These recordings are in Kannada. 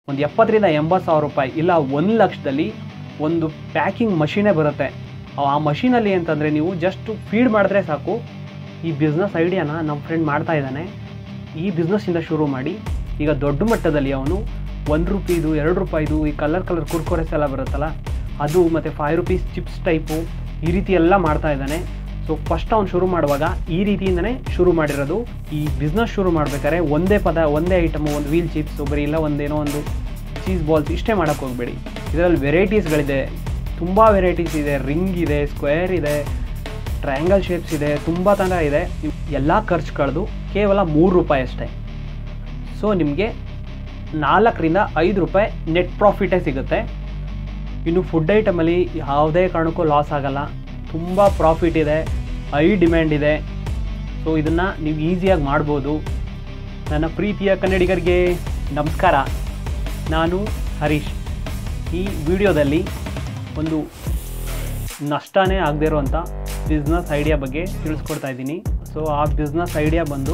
ಒಂದು ಎಪ್ಪತ್ತರಿಂದ ಎಂಬತ್ತು ಸಾವಿರ ರೂಪಾಯಿ ಇಲ್ಲ ಒಂದು ಲಕ್ಷದಲ್ಲಿ ಒಂದು ಪ್ಯಾಕಿಂಗ್ ಮಷೀನೇ ಬರುತ್ತೆ ಆ ಮಷೀನಲ್ಲಿ ಅಂತಂದರೆ ನೀವು ಜಸ್ಟ್ ಫೀಡ್ ಮಾಡಿದ್ರೆ ಸಾಕು ಈ ಬಿಸ್ನೆಸ್ ಐಡಿಯಾನ ನಮ್ಮ ಫ್ರೆಂಡ್ ಮಾಡ್ತಾ ಇದ್ದಾನೆ ಈ ಬಿಸ್ನೆಸ್ಸಿಂದ ಶುರು ಮಾಡಿ ಈಗ ದೊಡ್ಡ ಮಟ್ಟದಲ್ಲಿ ಅವನು ಒಂದು ರೂಪಾಯಿದು ಎರಡು ರೂಪಾಯಿದು ಈ ಕಲರ್ ಕಲರ್ ಕುರ್ಕುರೆಸ್ ಎಲ್ಲ ಬರುತ್ತಲ್ಲ ಅದು ಮತ್ತು ಫೈವ್ ರುಪೀಸ್ ಚಿಪ್ಸ್ ಟೈಪು ಈ ರೀತಿ ಎಲ್ಲ ಮಾಡ್ತಾ ಇದ್ದಾನೆ ಸೊ ಫಸ್ಟ್ ಅವ್ನು ಶುರು ಮಾಡುವಾಗ ಈ ರೀತಿಯಿಂದನೇ ಶುರು ಮಾಡಿರೋದು ಈ ಬಿಸ್ನೆಸ್ ಶುರು ಮಾಡ್ಬೇಕಾದ್ರೆ ಒಂದೇ ಪದ ಒಂದೇ ಐಟಮು ಒಂದು ವೀಲ್ ಚಿಪ್ಸ್ ಬರೀ ಇಲ್ಲ ಒಂದೇನೋ ಒಂದು ಚೀಸ್ ಬಾಲ್ಸ್ ಇಷ್ಟೇ ಮಾಡೋಕ್ಕೆ ಹೋಗಬೇಡಿ ಇದರಲ್ಲಿ ವೆರೈಟೀಸ್ಗಳಿದೆ ತುಂಬ ವೆರೈಟೀಸ್ ಇದೆ ರಿಂಗ್ ಇದೆ ಸ್ಕ್ವೇರ್ ಇದೆ ಟ್ರಯಾಂಗಲ್ ಶೇಪ್ಸ್ ಇದೆ ತುಂಬ ಥರ ಇದೆ ಎಲ್ಲ ಖರ್ಚು ಕಳೆದು ಕೇವಲ ಮೂರು ರೂಪಾಯಿ ಅಷ್ಟೇ ಸೊ ನಿಮಗೆ ನಾಲ್ಕರಿಂದ ಐದು ರೂಪಾಯಿ ನೆಟ್ ಪ್ರಾಫಿಟೇ ಸಿಗುತ್ತೆ ಇನ್ನು ಫುಡ್ ಐಟಮಲ್ಲಿ ಯಾವುದೇ ಕಾರಣಕ್ಕೂ ಲಾಸ್ ಆಗಲ್ಲ ತುಂಬ ಪ್ರಾಫಿಟ್ ಇದೆ ಹೈ ಡಿಮ್ಯಾಂಡ್ ಇದೆ ಸೊ ಇದನ್ನು ನೀವು ಈಸಿಯಾಗಿ ಮಾಡ್ಬೋದು ನನ್ನ ಪ್ರೀತಿಯ ಕನ್ನಡಿಗರಿಗೆ ನಮಸ್ಕಾರ ನಾನು ಹರೀಶ್ ಈ ವಿಡಿಯೋದಲ್ಲಿ ಒಂದು ನಷ್ಟನೇ ಆಗದೇ ಇರುವಂಥ ಬಿಸ್ನೆಸ್ ಐಡಿಯಾ ಬಗ್ಗೆ ತಿಳಿಸ್ಕೊಡ್ತಾ ಇದ್ದೀನಿ ಸೊ ಆ ಬಿಸ್ನೆಸ್ ಐಡಿಯಾ ಬಂದು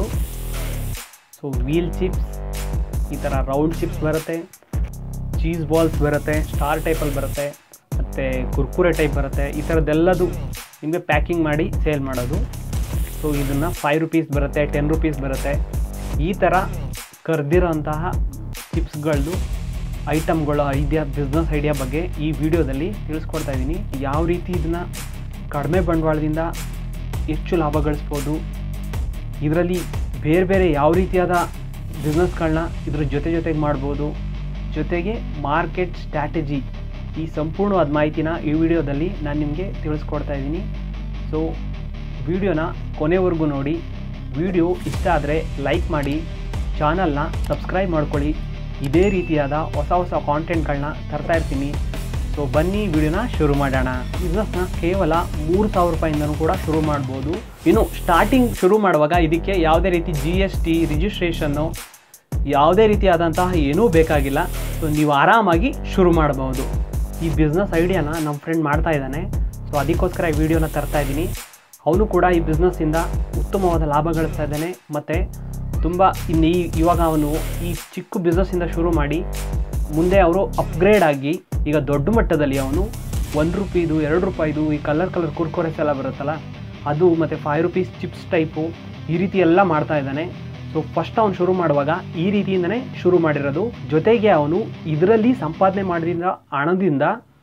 ಸೊ ವೀಲ್ ಚಿಪ್ಸ್ ಈ ಥರ ರೌಂಡ್ ಚಿಪ್ಸ್ ಬರುತ್ತೆ ಚೀಸ್ ಬಾಲ್ಸ್ ಬರುತ್ತೆ ಸ್ಟಾರ್ ಟೈಪಲ್ಲಿ ಬರುತ್ತೆ ಮತ್ತು ಕುರ್ಕುರೆ ಟೈಪ್ ಬರುತ್ತೆ ಈ ಥರದ್ದೆಲ್ಲದು ನಿಮಗೆ ಪ್ಯಾಕಿಂಗ್ ಮಾಡಿ ಸೇಲ್ ಮಾಡೋದು ಸೊ ಇದನ್ನು ಫೈವ್ ರುಪೀಸ್ ಬರುತ್ತೆ ಟೆನ್ ರುಪೀಸ್ ಬರುತ್ತೆ ಈ ಥರ ಕರೆದಿರೋಂತಹ ಚಿಪ್ಸ್ಗಳದ್ದು ಐಟಮ್ಗಳ ಐಡಿಯಾ ಬಿಸ್ನೆಸ್ ಐಡಿಯಾ ಬಗ್ಗೆ ಈ ವಿಡಿಯೋದಲ್ಲಿ ತಿಳಿಸ್ಕೊಡ್ತಾ ಇದ್ದೀನಿ ಯಾವ ರೀತಿ ಇದನ್ನು ಕಡಿಮೆ ಬಂಡವಾಳದಿಂದ ಹೆಚ್ಚು ಲಾಭ ಗಳಿಸ್ಬೋದು ಇದರಲ್ಲಿ ಬೇರೆ ಬೇರೆ ಯಾವ ರೀತಿಯಾದ ಬಿಸ್ನೆಸ್ಗಳನ್ನ ಇದ್ರ ಜೊತೆ ಜೊತೆಗೆ ಮಾಡ್ಬೋದು ಜೊತೆಗೆ ಮಾರ್ಕೆಟ್ ಸ್ಟ್ರಾಟಜಿ ಈ ಸಂಪೂರ್ಣವಾದ ಮಾಹಿತಿನ ಈ ವಿಡಿಯೋದಲ್ಲಿ ನಾನು ನಿಮಗೆ ತಿಳಿಸ್ಕೊಡ್ತಾ ಇದ್ದೀನಿ ಸೊ ವಿಡಿಯೋನ ಕೊನೆವರೆಗೂ ನೋಡಿ ವಿಡಿಯೋ ಇಷ್ಟ ಆದರೆ ಲೈಕ್ ಮಾಡಿ ಚಾನಲ್ನ ಸಬ್ಸ್ಕ್ರೈಬ್ ಮಾಡ್ಕೊಳ್ಳಿ ಇದೇ ರೀತಿಯಾದ ಹೊಸ ಹೊಸ ಕಾಂಟೆಂಟ್ಗಳನ್ನ ತರ್ತಾ ಇರ್ತೀನಿ ಸೊ ಬನ್ನಿ ವಿಡಿಯೋನ ಶುರು ಮಾಡೋಣ ಬಿಸ್ನೆಸ್ನ ಕೇವಲ ಮೂರು ಸಾವಿರ ರೂಪಾಯಿಂದನೂ ಕೂಡ ಶುರು ಮಾಡ್ಬೋದು ಇನ್ನು ಸ್ಟಾರ್ಟಿಂಗ್ ಶುರು ಮಾಡುವಾಗ ಇದಕ್ಕೆ ಯಾವುದೇ ರೀತಿ ಜಿ ಎಸ್ ಟಿ ರಿಜಿಸ್ಟ್ರೇಷನ್ನು ಯಾವುದೇ ರೀತಿಯಾದಂತಹ ಏನೂ ಬೇಕಾಗಿಲ್ಲ ಸೊ ನೀವು ಆರಾಮಾಗಿ ಶುರು ಮಾಡಬಹುದು ಈ ಬಿಸ್ನೆಸ್ ಐಡಿಯಾನ ನಮ್ಮ ಫ್ರೆಂಡ್ ಮಾಡ್ತಾ ಇದ್ದಾನೆ ಸೊ ಅದಕ್ಕೋಸ್ಕರ ಈ ವಿಡಿಯೋನ ತರ್ತಾ ಇದ್ದೀನಿ ಅವನು ಕೂಡ ಈ ಬಿಸ್ನೆಸ್ಸಿಂದ ಉತ್ತಮವಾದ ಲಾಭ ಗಳಿಸ್ತಾ ಇದ್ದಾನೆ ಮತ್ತು ತುಂಬ ಇನ್ನು ಈ ಇವಾಗ ಅವನು ಈ ಚಿಕ್ಕ ಬಿಸ್ನೆಸ್ಸಿಂದ ಶುರು ಮಾಡಿ ಮುಂದೆ ಅವರು ಅಪ್ಗ್ರೇಡ್ ಆಗಿ ಈಗ ದೊಡ್ಡ ಮಟ್ಟದಲ್ಲಿ ಅವನು ಒಂದು ರೂಪಾಯಿದು ಎರಡು ರೂಪಾಯಿದು ಈ ಕಲರ್ ಕಲರ್ ಕುರ್ಕುರೆಸ್ ಎಲ್ಲ ಬರುತ್ತಲ್ಲ ಅದು ಮತ್ತು ಫೈವ್ ರುಪೀಸ್ ಚಿಪ್ಸ್ ಟೈಪು ಈ ರೀತಿ ಎಲ್ಲ ಮಾಡ್ತಾ ಇದ್ದಾನೆ ಸೊ ಫಸ್ಟ್ ಅವನು ಶುರು ಮಾಡುವಾಗ ಈ ರೀತಿಯಿಂದನೇ ಶುರು ಮಾಡಿರೋದು ಜೊತೆಗೆ ಅವನು ಇದರಲ್ಲಿ ಸಂಪಾದನೆ ಮಾಡಿದ ಹಣದಿಂದ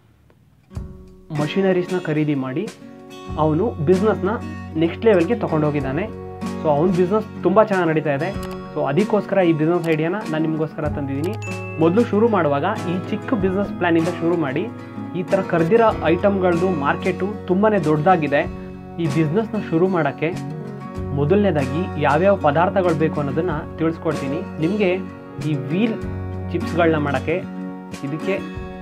ಮಷಿನರೀಸ್ನ ಖರೀದಿ ಮಾಡಿ ಅವನು ಬಿಸ್ನೆಸ್ನ ನೆಕ್ಸ್ಟ್ ಲೆವೆಲ್ಗೆ ತೊಗೊಂಡೋಗಿದ್ದಾನೆ ಸೊ ಅವನ ಬಿಸ್ನೆಸ್ ತುಂಬ ಚೆನ್ನಾಗಿ ನಡೀತಾ ಇದೆ ಸೊ ಅದಕ್ಕೋಸ್ಕರ ಈ ಬಿಸ್ನೆಸ್ ಐಡಿಯಾನ ನಾನು ನಿಮಗೋಸ್ಕರ ತಂದಿದ್ದೀನಿ ಮೊದಲು ಶುರು ಮಾಡುವಾಗ ಈ ಚಿಕ್ಕ ಬಿಸ್ನೆಸ್ ಪ್ಲ್ಯಾನಿಂದ ಶುರು ಮಾಡಿ ಈ ಥರ ಕರೆದಿರೋ ಐಟಮ್ಗಳದ್ದು ಮಾರ್ಕೆಟು ತುಂಬಾ ದೊಡ್ಡದಾಗಿದೆ ಈ ಬಿಸ್ನೆಸ್ನ ಶುರು ಮಾಡೋಕ್ಕೆ ಮೊದಲನೇದಾಗಿ ಯಾವ್ಯಾವ ಪದಾರ್ಥಗಳು ಬೇಕು ಅನ್ನೋದನ್ನು ತಿಳಿಸ್ಕೊಡ್ತೀನಿ ನಿಮಗೆ ಈ ವೀಲ್ ಚಿಪ್ಸ್ಗಳನ್ನ ಮಾಡೋಕ್ಕೆ ಇದಕ್ಕೆ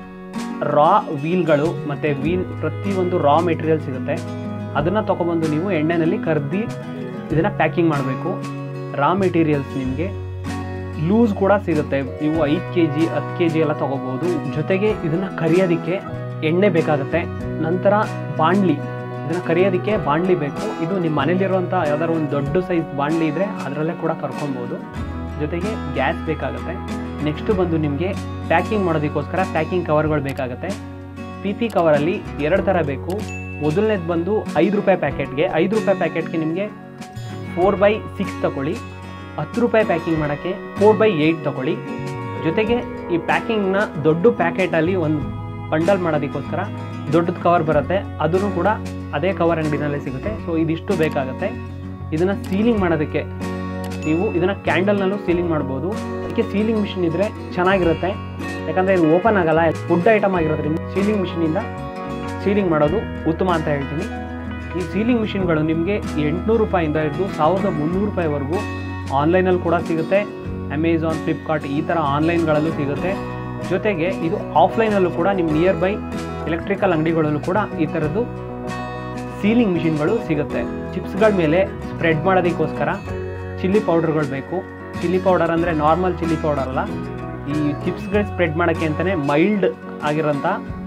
ರಾ ವೀಲ್ಗಳು ಮತ್ತು ವೀಲ್ ಪ್ರತಿಯೊಂದು ರಾ ಮೆಟೀರಿಯಲ್ ಸಿಗುತ್ತೆ ಅದನ್ನು ತೊಗೊಬಂದು ನೀವು ಎಣ್ಣೆಯಲ್ಲಿ ಕರ್ದು ಇದನ್ನು ಪ್ಯಾಕಿಂಗ್ ಮಾಡಬೇಕು ರಾ ಮೆಟೀರಿಯಲ್ಸ್ ನಿಮಗೆ ಲೂಸ್ ಕೂಡ ಸಿಗುತ್ತೆ ನೀವು ಐದು ಕೆ ಜಿ ಹತ್ತು ಕೆ ಜಿ ಎಲ್ಲ ತೊಗೋಬೋದು ಜೊತೆಗೆ ಇದನ್ನು ಕರಿಯೋದಕ್ಕೆ ಎಣ್ಣೆ ಬೇಕಾಗುತ್ತೆ ನಂತರ ಬಾಣಲಿ ಇದನ್ನು ಕರಿಯೋದಕ್ಕೆ ಬಾಣಲಿ ಬೇಕು ಇದು ನಿಮ್ಮ ಮನೇಲಿರುವಂಥ ಯಾವ್ದಾದ್ರು ಒಂದು ದೊಡ್ಡ ಸೈಜ್ ಬಾಣಲಿ ಇದ್ದರೆ ಅದರಲ್ಲೇ ಕೂಡ ಕರ್ಕೊಬೋದು ಜೊತೆಗೆ ಗ್ಯಾಸ್ ಬೇಕಾಗುತ್ತೆ ನೆಕ್ಸ್ಟು ಬಂದು ನಿಮಗೆ ಪ್ಯಾಕಿಂಗ್ ಮಾಡೋದಕ್ಕೋಸ್ಕರ ಪ್ಯಾಕಿಂಗ್ ಕವರ್ಗಳು ಬೇಕಾಗುತ್ತೆ ಪಿ ಪಿ ಕವರಲ್ಲಿ ಎರಡು ಥರ ಬೇಕು ಮೊದಲನೇದು ಬಂದು ಐದು ರೂಪಾಯಿ ಪ್ಯಾಕೆಟ್ಗೆ ಐದು ರೂಪಾಯಿ ಪ್ಯಾಕೆಟ್ಗೆ ನಿಮಗೆ ಫೋರ್ ಬೈ ಸಿಕ್ಸ್ ತಗೊಳ್ಳಿ ಹತ್ತು ರೂಪಾಯಿ ಪ್ಯಾಕಿಂಗ್ ಮಾಡೋಕ್ಕೆ ಫೋರ್ ಬೈ ಏಯ್ಟ್ ತಗೊಳ್ಳಿ ಜೊತೆಗೆ ಈ ಪ್ಯಾಕಿಂಗ್ನ ದೊಡ್ಡ ಪ್ಯಾಕೆಟಲ್ಲಿ ಒಂದು ಬಂಡಲ್ ಮಾಡೋದಕ್ಕೋಸ್ಕರ ದೊಡ್ಡದು ಕವರ್ ಬರುತ್ತೆ ಅದನ್ನು ಕೂಡ ಅದೇ ಕವರ್ ಅಂಗಡಿನಲ್ಲೇ ಸಿಗುತ್ತೆ ಸೊ ಇದಿಷ್ಟು ಬೇಕಾಗುತ್ತೆ ಇದನ್ನು ಸೀಲಿಂಗ್ ಮಾಡೋದಕ್ಕೆ ನೀವು ಇದನ್ನು ಕ್ಯಾಂಡಲ್ನಲ್ಲೂ ಸೀಲಿಂಗ್ ಮಾಡ್ಬೋದು ಅದಕ್ಕೆ ಸೀಲಿಂಗ್ ಮಿಷಿನ್ ಇದ್ದರೆ ಚೆನ್ನಾಗಿರುತ್ತೆ ಯಾಕಂದರೆ ಇದು ಓಪನ್ ಆಗಲ್ಲ ಫುಡ್ ಐಟಮ್ ಆಗಿರೋದ್ರಿಂದ ಸೀಲಿಂಗ್ ಮಿಷಿನಿಂದ ಸೀಲಿಂಗ್ ಮಾಡೋದು ಉತ್ತಮ ಅಂತ ಹೇಳ್ತೀನಿ ಈ ಸೀಲಿಂಗ್ ಮಿಷಿನ್ಗಳು ನಿಮಗೆ ಎಂಟುನೂರು ರೂಪಾಯಿಂದ ಹಿಡಿದು ಸಾವಿರದ ಮುನ್ನೂರು ರೂಪಾಯಿವರೆಗೂ ಆನ್ಲೈನಲ್ಲಿ ಕೂಡ ಸಿಗುತ್ತೆ ಅಮೆಝಾನ್ ಫ್ಲಿಪ್ಕಾರ್ಟ್ ಈ ಥರ ಆನ್ಲೈನ್ಗಳಲ್ಲೂ ಸಿಗುತ್ತೆ ಜೊತೆಗೆ ಇದು ಆಫ್ಲೈನಲ್ಲೂ ಕೂಡ ನಿಮ್ಮ ನಿಯರ್ ಬೈ ಎಲೆಕ್ಟ್ರಿಕಲ್ ಅಂಗಡಿಗಳಲ್ಲೂ ಕೂಡ ಈ ಥರದ್ದು ಸೀಲಿಂಗ್ ಮಿಷಿನ್ಗಳು ಸಿಗುತ್ತೆ ಚಿಪ್ಸ್ಗಳ ಮೇಲೆ ಸ್ಪ್ರೆಡ್ ಮಾಡೋದಕ್ಕೋಸ್ಕರ ಚಿಲ್ಲಿ ಪೌಡರ್ಗಳು ಬೇಕು ಚಿಲ್ಲಿ ಪೌಡರ್ ಅಂದರೆ ನಾರ್ಮಲ್ ಚಿಲ್ಲಿ ಪೌಡರ್ ಅಲ್ಲ ಈ ಚಿಪ್ಸ್ಗಳು ಸ್ಪ್ರೆಡ್ ಮಾಡೋಕ್ಕೆ ಅಂತಲೇ ಮೈಲ್ಡ್ ಆಗಿರೋಂಥ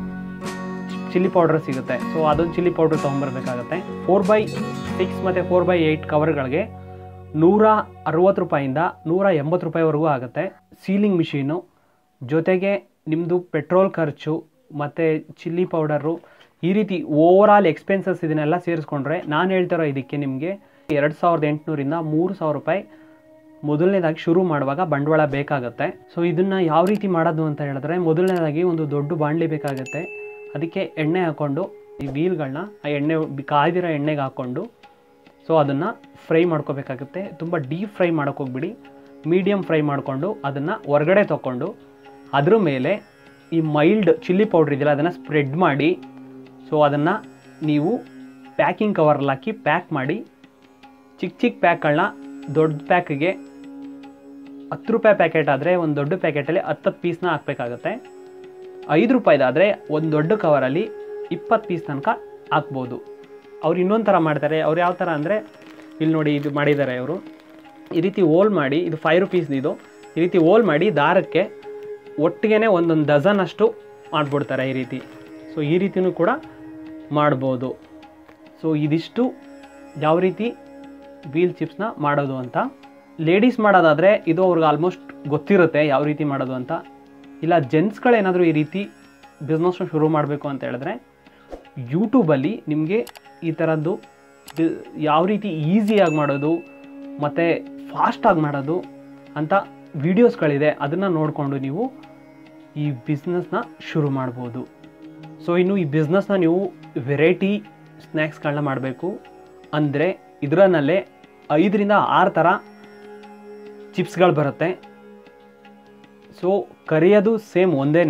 ಚಿಲ್ಲಿ ಪೌಡರ್ ಸಿಗುತ್ತೆ ಸೊ ಅದೊಂದು ಚಿಲ್ಲಿ ಪೌಡರ್ ತೊಗೊಂಬರ್ಬೇಕಾಗತ್ತೆ ಫೋರ್ ಬೈ ಸಿಕ್ಸ್ ಮತ್ತು ಫೋರ್ ಬೈ ಏಯ್ಟ್ ಕವರ್ಗಳಿಗೆ ನೂರ ಅರವತ್ತು ರೂಪಾಯಿಂದ ನೂರ ಎಂಬತ್ತು ರೂಪಾಯಿವರೆಗೂ ಆಗುತ್ತೆ ಸೀಲಿಂಗ್ ಮಿಷೀನು ಜೊತೆಗೆ ನಿಮ್ಮದು ಪೆಟ್ರೋಲ್ ಖರ್ಚು ಮತ್ತು ಚಿಲ್ಲಿ ಪೌಡರು ಈ ರೀತಿ ಓವರ್ ಆಲ್ ಎಕ್ಸ್ಪೆನ್ಸಸ್ ಇದನ್ನೆಲ್ಲ ಸೇರಿಸ್ಕೊಂಡ್ರೆ ನಾನು ಹೇಳ್ತಿರೋ ಇದಕ್ಕೆ ನಿಮಗೆ ಎರಡು ಸಾವಿರದ ಎಂಟುನೂರಿಂದ ಮೂರು ಸಾವಿರ ರೂಪಾಯಿ ಮೊದಲನೇದಾಗಿ ಶುರು ಮಾಡುವಾಗ ಬಂಡವಾಳ ಬೇಕಾಗುತ್ತೆ ಸೊ ಇದನ್ನು ಯಾವ ರೀತಿ ಮಾಡೋದು ಅಂತ ಹೇಳಿದ್ರೆ ಮೊದಲನೇದಾಗಿ ಒಂದು ದೊಡ್ಡ ಬಾಣಲಿ ಬೇಕಾಗುತ್ತೆ ಅದಕ್ಕೆ ಎಣ್ಣೆ ಹಾಕ್ಕೊಂಡು ಈ ವೀಲ್ಗಳನ್ನ ಆ ಎಣ್ಣೆ ಕಾಯ್ದಿರೋ ಎಣ್ಣೆಗೆ ಹಾಕ್ಕೊಂಡು ಸೊ ಅದನ್ನು ಫ್ರೈ ಮಾಡ್ಕೋಬೇಕಾಗುತ್ತೆ ತುಂಬ ಡೀಪ್ ಫ್ರೈ ಮಾಡೋಕೆ ಹೋಗ್ಬಿಡಿ ಮೀಡಿಯಮ್ ಫ್ರೈ ಮಾಡಿಕೊಂಡು ಅದನ್ನು ಹೊರಗಡೆ ತೊಗೊಂಡು ಅದ್ರ ಮೇಲೆ ಈ ಮೈಲ್ಡ್ ಚಿಲ್ಲಿ ಪೌಡ್ರ್ ಇದೆಯಲ್ಲ ಅದನ್ನು ಸ್ಪ್ರೆಡ್ ಮಾಡಿ ಸೊ ಅದನ್ನು ನೀವು ಪ್ಯಾಕಿಂಗ್ ಕವರಲ್ಲಿ ಹಾಕಿ ಪ್ಯಾಕ್ ಮಾಡಿ ಚಿಕ್ಕ ಚಿಕ್ಕ ಪ್ಯಾಕ್ಗಳನ್ನ ದೊಡ್ಡ ಪ್ಯಾಕಿಗೆ ಹತ್ತು ರೂಪಾಯಿ ಪ್ಯಾಕೆಟ್ ಆದರೆ ಒಂದು ದೊಡ್ಡ ಪ್ಯಾಕೆಟಲ್ಲಿ ಹತ್ತತ್ತು ಪೀಸ್ನ ಹಾಕಬೇಕಾಗತ್ತೆ ಐದು ರೂಪಾಯಿದಾದರೆ ಒಂದು ದೊಡ್ಡ ಕವರಲ್ಲಿ ಇಪ್ಪತ್ತು ಪೀಸ್ ತನಕ ಹಾಕ್ಬೋದು ಅವ್ರು ಇನ್ನೊಂದು ಥರ ಮಾಡ್ತಾರೆ ಅವ್ರು ಯಾವ ಥರ ಅಂದರೆ ಇಲ್ಲಿ ನೋಡಿ ಇದು ಮಾಡಿದ್ದಾರೆ ಅವರು ಈ ರೀತಿ ಓಲ್ ಮಾಡಿ ಇದು ಫೈವ್ ರುಪೀಸ್ದು ಇದು ಈ ರೀತಿ ಓಲ್ ಮಾಡಿ ದಾರಕ್ಕೆ ಒಟ್ಟಿಗೆ ಒಂದೊಂದು ಡಜನ್ ಅಷ್ಟು ಮಾಡಿಬಿಡ್ತಾರೆ ಈ ರೀತಿ ಸೊ ಈ ರೀತಿಯೂ ಕೂಡ ಮಾಡ್ಬೋದು ಸೊ ಇದಿಷ್ಟು ಯಾವ ರೀತಿ ವೀಲ್ ಚಿಪ್ಸ್ನ ಮಾಡೋದು ಅಂತ ಲೇಡೀಸ್ ಮಾಡೋದಾದರೆ ಇದು ಅವ್ರಿಗೆ ಆಲ್ಮೋಸ್ಟ್ ಗೊತ್ತಿರುತ್ತೆ ಯಾವ ರೀತಿ ಮಾಡೋದು ಅಂತ ಇಲ್ಲ ಜೆಂಟ್ಸ್ಗಳೇನಾದರೂ ಈ ರೀತಿ ಬಿಸ್ನೆಸ್ನ ಶುರು ಮಾಡಬೇಕು ಅಂತ ಹೇಳಿದ್ರೆ ಯೂಟ್ಯೂಬಲ್ಲಿ ನಿಮಗೆ ಈ ಥರದ್ದು ಬಿ- ಯಾವ ರೀತಿ ಈಸಿಯಾಗಿ ಮಾಡೋದು ಮತ್ತು ಫಾಸ್ಟಾಗಿ ಮಾಡೋದು ಅಂತ ವೀಡಿಯೋಸ್ಗಳಿದೆ ಅದನ್ನು ನೋಡಿಕೊಂಡು ನೀವು ಈ ಬಿಸ್ನೆಸ್ನ ಶುರು ಮಾಡ್ಬೋದು ಸೊ ಇನ್ನು ಈ ಬಿಸ್ನೆಸ್ನ ನೀವು ವೆರೈಟಿ ಸ್ನ್ಯಾಕ್ಸ್ಗಳನ್ನ ಮಾಡಬೇಕು ಅಂದರೆ ಇದರಲ್ಲೇ ಐದರಿಂದ ಆರು ಥರ ಚಿಪ್ಸ್ಗಳು ಬರುತ್ತೆ ಸೊ ಕರಿಯೋದು ಸೇಮ್ ಒಂದೇ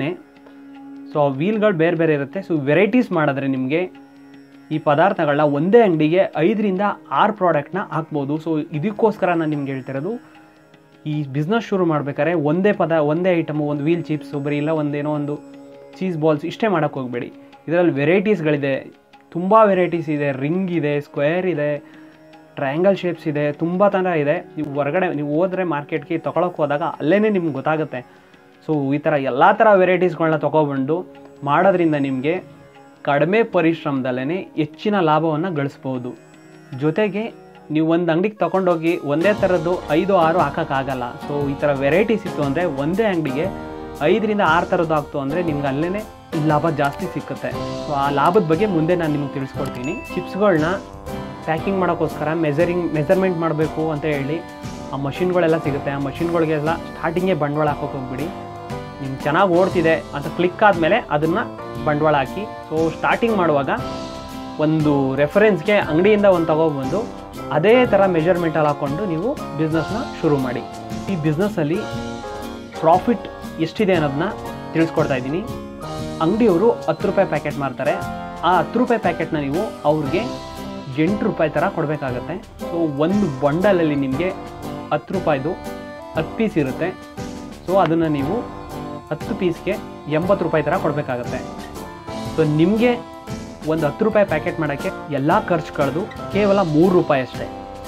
ಸೊ ಆ ವೀಲ್ಗಳು ಬೇರೆ ಬೇರೆ ಇರುತ್ತೆ ಸೊ ವೆರೈಟೀಸ್ ಮಾಡಿದ್ರೆ ನಿಮಗೆ ಈ ಪದಾರ್ಥಗಳನ್ನ ಒಂದೇ ಅಂಗಡಿಗೆ ಐದರಿಂದ ಆರು ಪ್ರಾಡಕ್ಟ್ನ ಹಾಕ್ಬೋದು ಸೊ ಇದಕ್ಕೋಸ್ಕರ ನಾನು ನಿಮ್ಗೆ ಹೇಳ್ತಿರೋದು ಈ ಬಿಸ್ನೆಸ್ ಶುರು ಮಾಡ್ಬೇಕಾದ್ರೆ ಒಂದೇ ಪದ ಒಂದೇ ಐಟಮು ಒಂದು ವೀಲ್ ಚಿಪ್ಸು ಬರೀ ಇಲ್ಲ ಒಂದೇನೋ ಒಂದು ಚೀಸ್ ಬಾಲ್ಸ್ ಇಷ್ಟೇ ಮಾಡೋಕ್ಕೆ ಹೋಗಬೇಡಿ ಇದರಲ್ಲಿ ವೆರೈಟೀಸ್ಗಳಿದೆ ತುಂಬ ವೆರೈಟೀಸ್ ಇದೆ ರಿಂಗ್ ಇದೆ ಸ್ಕ್ವೇರ್ ಇದೆ ಟ್ರಯಾಂಗಲ್ ಶೇಪ್ಸ್ ಇದೆ ತುಂಬ ಥರ ಇದೆ ನೀವು ಹೊರಗಡೆ ನೀವು ಹೋದರೆ ಮಾರ್ಕೆಟ್ಗೆ ತೊಗೊಳಕ್ಕೆ ಹೋದಾಗ ಅಲ್ಲೇ ನಿಮ್ಗೆ ಗೊತ್ತಾಗುತ್ತೆ ಸೊ ಈ ಥರ ಎಲ್ಲ ಥರ ವೆರೈಟೀಸ್ಗಳನ್ನ ತೊಗೊಬಂದು ಮಾಡೋದ್ರಿಂದ ನಿಮಗೆ ಕಡಿಮೆ ಪರಿಶ್ರಮದಲ್ಲೇ ಹೆಚ್ಚಿನ ಲಾಭವನ್ನು ಗಳಿಸ್ಬೋದು ಜೊತೆಗೆ ನೀವು ಒಂದು ಅಂಗಡಿಗೆ ತೊಗೊಂಡೋಗಿ ಒಂದೇ ಥರದ್ದು ಐದು ಆರು ಹಾಕೋಕ್ಕಾಗಲ್ಲ ಸೊ ಈ ಥರ ವೆರೈಟೀಸ್ ಇತ್ತು ಅಂದರೆ ಒಂದೇ ಅಂಗಡಿಗೆ ಐದರಿಂದ ಆರು ಥರದ್ದು ಆಗ್ತು ಅಂದರೆ ನಿಮ್ಗೆ ಅಲ್ಲೇ ಲಾಭ ಜಾಸ್ತಿ ಸಿಕ್ಕುತ್ತೆ ಸೊ ಆ ಲಾಭದ ಬಗ್ಗೆ ಮುಂದೆ ನಾನು ನಿಮ್ಗೆ ತಿಳಿಸ್ಕೊಡ್ತೀನಿ ಚಿಪ್ಸ್ಗಳನ್ನ ಪ್ಯಾಕಿಂಗ್ ಮಾಡೋಕ್ಕೋಸ್ಕರ ಮೆಜರಿಂಗ್ ಮೆಜರ್ಮೆಂಟ್ ಮಾಡಬೇಕು ಅಂತ ಹೇಳಿ ಆ ಮಷಿನ್ಗಳೆಲ್ಲ ಸಿಗುತ್ತೆ ಆ ಮಷಿನ್ಗಳಿಗೆಲ್ಲ ಸ್ಟಾರ್ಟಿಂಗೇ ಬಂಡವಾಳ ಹಾಕೋಕೆ ಹೋಗ್ಬಿಡಿ ನಿಮ್ಗೆ ಚೆನ್ನಾಗಿ ಓಡ್ತಿದೆ ಅಂತ ಕ್ಲಿಕ್ ಆದಮೇಲೆ ಅದನ್ನು ಬಂಡವಾಳ ಹಾಕಿ ಸೊ ಸ್ಟಾರ್ಟಿಂಗ್ ಮಾಡುವಾಗ ಒಂದು ರೆಫರೆನ್ಸ್ಗೆ ಅಂಗಡಿಯಿಂದ ಒಂದು ತಗೊಬಂದು ಅದೇ ಥರ ಮೆಜರ್ಮೆಂಟಲ್ಲಿ ಹಾಕ್ಕೊಂಡು ನೀವು ಬಿಸ್ನೆಸ್ನ ಶುರು ಮಾಡಿ ಈ ಬಿಸ್ನೆಸ್ಸಲ್ಲಿ ಪ್ರಾಫಿಟ್ ಎಷ್ಟಿದೆ ಅನ್ನೋದನ್ನ ತಿಳಿಸ್ಕೊಡ್ತಾ ಇದ್ದೀನಿ ಅಂಗಡಿಯವರು ಹತ್ತು ರೂಪಾಯಿ ಪ್ಯಾಕೆಟ್ ಮಾರ್ತಾರೆ ಆ ಹತ್ತು ರೂಪಾಯಿ ಪ್ಯಾಕೆಟ್ನ ನೀವು ಅವ್ರಿಗೆ ಎಂಟು ರೂಪಾಯಿ ಥರ ಕೊಡಬೇಕಾಗತ್ತೆ ಸೊ ಒಂದು ಬಂಡಲಲ್ಲಿ ನಿಮಗೆ ಹತ್ತು ರೂಪಾಯಿದು ಹತ್ತು ಪೀಸ್ ಇರುತ್ತೆ ಸೊ ಅದನ್ನು ನೀವು ಹತ್ತು ಪೀಸ್ಗೆ ಎಂಬತ್ತು ರೂಪಾಯಿ ಥರ ಕೊಡಬೇಕಾಗತ್ತೆ ಸೊ ನಿಮಗೆ ಒಂದು ಹತ್ತು ರೂಪಾಯಿ ಪ್ಯಾಕೆಟ್ ಮಾಡೋಕ್ಕೆ ಎಲ್ಲ ಖರ್ಚು ಕಳೆದು ಕೇವಲ ಮೂರು ರೂಪಾಯಿ ಅಷ್ಟೇ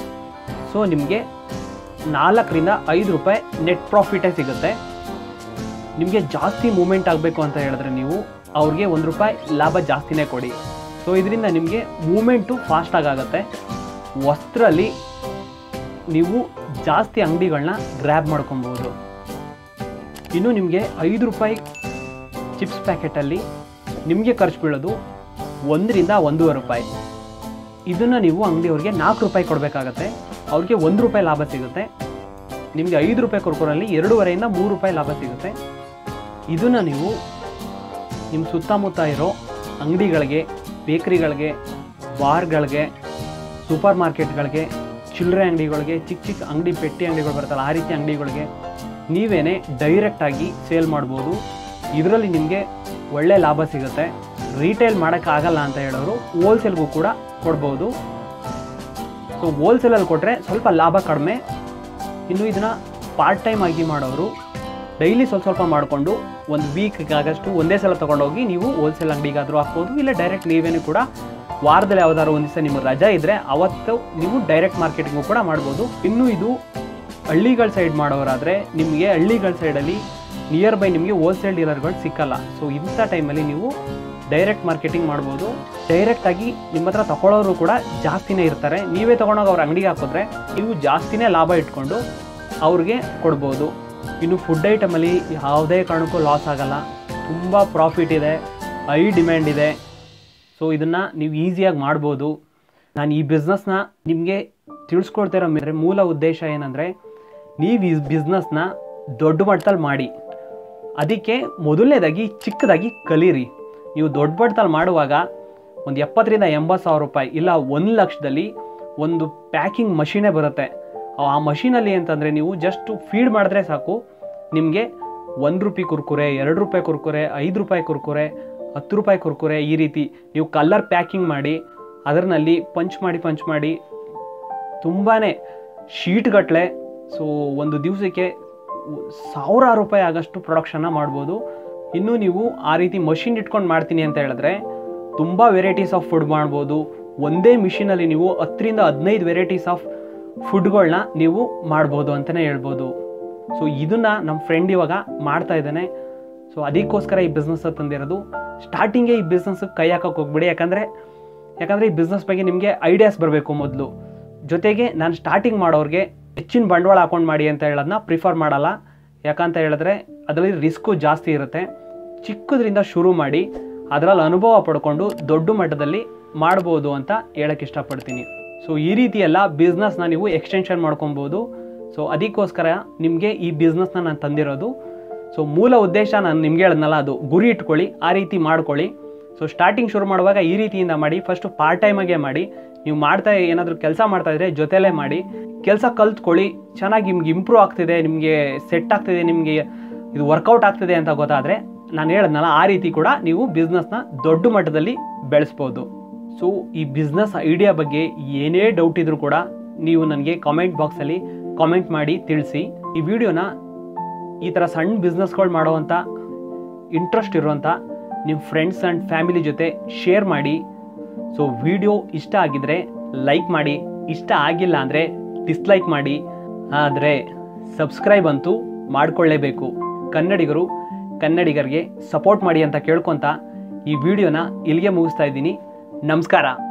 ಸೊ ನಿಮಗೆ ನಾಲ್ಕರಿಂದ ಐದು ರೂಪಾಯಿ ನೆಟ್ ಪ್ರಾಫಿಟೇ ಸಿಗುತ್ತೆ ನಿಮಗೆ ಜಾಸ್ತಿ ಮೂಮೆಂಟ್ ಆಗಬೇಕು ಅಂತ ಹೇಳಿದ್ರೆ ನೀವು ಅವ್ರಿಗೆ ಒಂದು ರೂಪಾಯಿ ಲಾಭ ಜಾಸ್ತಿನೇ ಕೊಡಿ ಸೊ ಇದರಿಂದ ನಿಮಗೆ ಮೂಮೆಂಟು ಫಾಸ್ಟಾಗಿ ಆಗುತ್ತೆ ವಸ್ತ್ರಲ್ಲಿ ನೀವು ಜಾಸ್ತಿ ಅಂಗಡಿಗಳನ್ನ ಗ್ರ್ಯಾಬ್ ಮಾಡ್ಕೊಬೋದು ಇನ್ನು ನಿಮಗೆ ಐದು ರೂಪಾಯಿ ಚಿಪ್ಸ್ ಪ್ಯಾಕೆಟಲ್ಲಿ ನಿಮಗೆ ಖರ್ಚು ಬೀಳೋದು ಒಂದರಿಂದ ಒಂದೂವರೆ ರೂಪಾಯಿ ಇದನ್ನು ನೀವು ಅಂಗಡಿಯವ್ರಿಗೆ ನಾಲ್ಕು ರೂಪಾಯಿ ಕೊಡಬೇಕಾಗತ್ತೆ ಅವ್ರಿಗೆ ಒಂದು ರೂಪಾಯಿ ಲಾಭ ಸಿಗುತ್ತೆ ನಿಮಗೆ ಐದು ರೂಪಾಯಿ ಕುರ್ಕುರಲ್ಲಿ ಎರಡೂವರೆಯಿಂದ ಮೂರು ರೂಪಾಯಿ ಲಾಭ ಸಿಗುತ್ತೆ ಇದನ್ನು ನೀವು ನಿಮ್ಮ ಸುತ್ತಮುತ್ತ ಇರೋ ಅಂಗಡಿಗಳಿಗೆ ಬೇಕ್ರಿಗಳಿಗೆ ಬಾರ್ಗಳಿಗೆ ಸೂಪರ್ ಮಾರ್ಕೆಟ್ಗಳಿಗೆ ಚಿಲ್ಲರೆ ಅಂಗಡಿಗಳಿಗೆ ಚಿಕ್ಕ ಚಿಕ್ಕ ಅಂಗಡಿ ಪೆಟ್ಟಿ ಅಂಗಡಿಗಳು ಬರುತ್ತಲ್ಲ ಆ ರೀತಿ ಅಂಗಡಿಗಳಿಗೆ ನೀವೇನೇ ಡೈರೆಕ್ಟಾಗಿ ಸೇಲ್ ಮಾಡ್ಬೋದು ಇದರಲ್ಲಿ ನಿಮಗೆ ಒಳ್ಳೆ ಲಾಭ ಸಿಗುತ್ತೆ ರೀಟೇಲ್ ಮಾಡೋಕ್ಕಾಗಲ್ಲ ಅಂತ ಹೇಳೋರು ಹೋಲ್ಸೇಲ್ಗೂ ಕೂಡ ಕೊಡ್ಬೋದು ಸೊ ಹೋಲ್ಸೇಲಲ್ಲಿ ಕೊಟ್ಟರೆ ಸ್ವಲ್ಪ ಲಾಭ ಕಡಿಮೆ ಇನ್ನು ಇದನ್ನು ಪಾರ್ಟ್ ಟೈಮ್ ಆಗಿ ಮಾಡೋರು ಡೈಲಿ ಸ್ವಲ್ಪ ಸ್ವಲ್ಪ ಮಾಡಿಕೊಂಡು ಒಂದು ವೀಕ್ಗಾಗಷ್ಟು ಒಂದೇ ಸಲ ತೊಗೊಂಡೋಗಿ ನೀವು ಹೋಲ್ಸೇಲ್ ಅಂಗಡಿಗಾದರೂ ಹಾಕ್ಬೋದು ಇಲ್ಲ ಡೈರೆಕ್ಟ್ ನೀವೇನು ಕೂಡ ವಾರದಲ್ಲಿ ಯಾವ್ದಾದ್ರು ಒಂದು ದಿವಸ ನಿಮಗೆ ರಜಾ ಇದ್ದರೆ ಅವತ್ತು ನೀವು ಡೈರೆಕ್ಟ್ ಮಾರ್ಕೆಟಿಂಗು ಕೂಡ ಮಾಡ್ಬೋದು ಇನ್ನು ಇದು ಹಳ್ಳಿಗಳ ಸೈಡ್ ಮಾಡೋರಾದರೆ ನಿಮಗೆ ಹಳ್ಳಿಗಳ ಸೈಡಲ್ಲಿ ನಿಯರ್ ಬೈ ನಿಮಗೆ ಹೋಲ್ಸೇಲ್ ಡೀಲರ್ಗಳು ಸಿಕ್ಕಲ್ಲ ಸೊ ಇಂಥ ಟೈಮಲ್ಲಿ ನೀವು ಡೈರೆಕ್ಟ್ ಮಾರ್ಕೆಟಿಂಗ್ ಮಾಡ್ಬೋದು ಡೈರೆಕ್ಟಾಗಿ ನಿಮ್ಮ ಹತ್ರ ತಗೊಳ್ಳೋರು ಕೂಡ ಜಾಸ್ತಿನೇ ಇರ್ತಾರೆ ನೀವೇ ತೊಗೊಂಡೋಗಿ ಅವ್ರ ಅಂಗಡಿಗೆ ಹಾಕಿದ್ರೆ ನೀವು ಜಾಸ್ತಿನೇ ಲಾಭ ಇಟ್ಕೊಂಡು ಅವ್ರಿಗೆ ಕೊಡ್ಬೋದು ಇನ್ನು ಫುಡ್ ಐಟಮಲ್ಲಿ ಯಾವುದೇ ಕಾರಣಕ್ಕೂ ಲಾಸ್ ಆಗಲ್ಲ ತುಂಬ ಪ್ರಾಫಿಟ್ ಇದೆ ಹೈ ಡಿಮ್ಯಾಂಡ್ ಇದೆ ಸೊ ಇದನ್ನು ನೀವು ಈಸಿಯಾಗಿ ಮಾಡ್ಬೋದು ನಾನು ಈ ಬಿಸ್ನೆಸ್ನ ನಿಮಗೆ ತಿಳಿಸ್ಕೊಡ್ತಿರೋ ಮೇಲೆ ಮೂಲ ಉದ್ದೇಶ ಏನಂದರೆ ನೀವು ಈ ಬಿಸ್ನೆಸ್ನ ದೊಡ್ಡ ಮಟ್ಟದಲ್ಲಿ ಮಾಡಿ ಅದಕ್ಕೆ ಮೊದಲನೇದಾಗಿ ಚಿಕ್ಕದಾಗಿ ಕಲೀರಿ ನೀವು ದೊಡ್ಡ ಮಟ್ಟದಲ್ಲಿ ಮಾಡುವಾಗ ಒಂದು ಎಪ್ಪತ್ತರಿಂದ ಎಂಬತ್ತು ಸಾವಿರ ರೂಪಾಯಿ ಇಲ್ಲ ಒಂದು ಲಕ್ಷದಲ್ಲಿ ಒಂದು ಪ್ಯಾಕಿಂಗ್ ಮಷೀನೇ ಬರುತ್ತೆ ಆ ಮಷೀನಲ್ಲಿ ಅಂತಂದರೆ ನೀವು ಜಸ್ಟ್ ಫೀಡ್ ಮಾಡಿದ್ರೆ ಸಾಕು ನಿಮಗೆ ಒಂದು ರೂಪಾಯಿ ಕುರ್ಕುರೆ ಎರಡು ರೂಪಾಯಿ ಕುರ್ಕುರೆ ಐದು ರೂಪಾಯಿ ಕುರ್ಕುರೆ ಹತ್ತು ರೂಪಾಯಿ ಕುರ್ಕುರೆ ಈ ರೀತಿ ನೀವು ಕಲರ್ ಪ್ಯಾಕಿಂಗ್ ಮಾಡಿ ಅದರಲ್ಲಿ ಪಂಚ್ ಮಾಡಿ ಪಂಚ್ ಮಾಡಿ ತುಂಬಾ ಶೀಟ್ಗಟ್ಟಲೆ ಸೊ ಒಂದು ದಿವಸಕ್ಕೆ ಸಾವಿರಾರು ರೂಪಾಯಿ ಆಗಷ್ಟು ಪ್ರೊಡಕ್ಷನ್ನ ಮಾಡ್ಬೋದು ಇನ್ನು ನೀವು ಆ ರೀತಿ ಮಷಿನ್ ಇಟ್ಕೊಂಡು ಮಾಡ್ತೀನಿ ಅಂತ ಹೇಳಿದ್ರೆ ತುಂಬ ವೆರೈಟೀಸ್ ಆಫ್ ಫುಡ್ ಮಾಡ್ಬೋದು ಒಂದೇ ಮಿಷಿನಲ್ಲಿ ನೀವು ಹತ್ತರಿಂದ ಹದಿನೈದು ವೆರೈಟೀಸ್ ಆಫ್ ಫುಡ್ಗಳನ್ನ ನೀವು ಮಾಡ್ಬೋದು ಅಂತಲೇ ಹೇಳ್ಬೋದು ಸೊ ಇದನ್ನು ನಮ್ಮ ಫ್ರೆಂಡ್ ಇವಾಗ ಮಾಡ್ತಾ ಇದ್ದಾನೆ ಸೊ ಅದಕ್ಕೋಸ್ಕರ ಈ ಬಿಸ್ನೆಸ್ ತಂದಿರೋದು ಸ್ಟಾರ್ಟಿಂಗೇ ಈ ಬಿಸ್ನೆಸ್ಗೆ ಕೈ ಹಾಕೋಕೆ ಹೋಗ್ಬಿಡಿ ಯಾಕಂದರೆ ಯಾಕಂದರೆ ಈ ಬಿಸ್ನೆಸ್ ಬಗ್ಗೆ ನಿಮಗೆ ಐಡಿಯಾಸ್ ಬರಬೇಕು ಮೊದಲು ಜೊತೆಗೆ ನಾನು ಸ್ಟಾರ್ಟಿಂಗ್ ಮಾಡೋರಿಗೆ ಹೆಚ್ಚಿನ ಬಂಡವಾಳ ಹಾಕೊಂಡು ಮಾಡಿ ಅಂತ ಹೇಳೋದನ್ನ ಪ್ರಿಫರ್ ಮಾಡಲ್ಲ ಯಾಕಂತ ಹೇಳಿದ್ರೆ ಅದರಲ್ಲಿ ರಿಸ್ಕು ಜಾಸ್ತಿ ಇರುತ್ತೆ ಚಿಕ್ಕದ್ರಿಂದ ಶುರು ಮಾಡಿ ಅದರಲ್ಲಿ ಅನುಭವ ಪಡ್ಕೊಂಡು ದೊಡ್ಡ ಮಟ್ಟದಲ್ಲಿ ಮಾಡ್ಬೋದು ಅಂತ ಹೇಳಕ್ಕೆ ಇಷ್ಟಪಡ್ತೀನಿ ಸೊ ಈ ರೀತಿ ಎಲ್ಲ ಬಿಸ್ನೆಸ್ನ ನೀವು ಎಕ್ಸ್ಟೆನ್ಷನ್ ಮಾಡ್ಕೊಬೋದು ಸೊ ಅದಕ್ಕೋಸ್ಕರ ನಿಮಗೆ ಈ ಬಿಸ್ನೆಸ್ನ ನಾನು ತಂದಿರೋದು ಸೊ ಮೂಲ ಉದ್ದೇಶ ನಾನು ನಿಮ್ಗೆ ಹೇಳಿದ್ನಲ್ಲ ಅದು ಗುರಿ ಇಟ್ಕೊಳ್ಳಿ ಆ ರೀತಿ ಮಾಡ್ಕೊಳ್ಳಿ ಸೊ ಸ್ಟಾರ್ಟಿಂಗ್ ಶುರು ಮಾಡುವಾಗ ಈ ರೀತಿಯಿಂದ ಮಾಡಿ ಫಸ್ಟು ಪಾರ್ಟ್ ಟೈಮಾಗೆ ಮಾಡಿ ನೀವು ಮಾಡ್ತಾ ಏನಾದರೂ ಕೆಲಸ ಮಾಡ್ತಾ ಇದ್ರೆ ಜೊತೆಲೇ ಮಾಡಿ ಕೆಲಸ ಕಲ್ತ್ಕೊಳ್ಳಿ ಚೆನ್ನಾಗಿ ನಿಮ್ಗೆ ಇಂಪ್ರೂವ್ ಆಗ್ತಿದೆ ನಿಮಗೆ ಸೆಟ್ ಆಗ್ತಿದೆ ನಿಮಗೆ ಇದು ವರ್ಕೌಟ್ ಆಗ್ತಿದೆ ಅಂತ ಗೊತ್ತಾದರೆ ನಾನು ಹೇಳಿದ್ನಲ್ಲ ಆ ರೀತಿ ಕೂಡ ನೀವು ಬಿಸ್ನೆಸ್ನ ದೊಡ್ಡ ಮಟ್ಟದಲ್ಲಿ ಬೆಳೆಸ್ಬೋದು ಸೊ ಈ ಬಿಸ್ನೆಸ್ ಐಡಿಯಾ ಬಗ್ಗೆ ಏನೇ ಡೌಟ್ ಇದ್ರೂ ಕೂಡ ನೀವು ನನಗೆ ಕಾಮೆಂಟ್ ಬಾಕ್ಸಲ್ಲಿ ಕಾಮೆಂಟ್ ಮಾಡಿ ತಿಳಿಸಿ ಈ ವಿಡಿಯೋನ ಈ ಥರ ಸಣ್ಣ ಬಿಸ್ನೆಸ್ಗಳು ಮಾಡೋವಂಥ ಇಂಟ್ರೆಸ್ಟ್ ಇರುವಂಥ ನಿಮ್ಮ ಫ್ರೆಂಡ್ಸ್ ಆ್ಯಂಡ್ ಫ್ಯಾಮಿಲಿ ಜೊತೆ ಶೇರ್ ಮಾಡಿ ಸೊ ವಿಡಿಯೋ ಇಷ್ಟ ಆಗಿದ್ರೆ ಲೈಕ್ ಮಾಡಿ ಇಷ್ಟ ಆಗಿಲ್ಲ ಅಂದರೆ ಡಿಸ್ಲೈಕ್ ಮಾಡಿ ಆದರೆ ಸಬ್ಸ್ಕ್ರೈಬ್ ಅಂತೂ ಮಾಡಿಕೊಳ್ಳೇಬೇಕು ಕನ್ನಡಿಗರು ಕನ್ನಡಿಗರಿಗೆ ಸಪೋರ್ಟ್ ಮಾಡಿ ಅಂತ ಕೇಳ್ಕೊತ ಈ ವಿಡಿಯೋನ ಇಲ್ಲಿಗೆ ಮುಗಿಸ್ತಾ ಇದ್ದೀನಿ ನಮಸ್ಕಾರ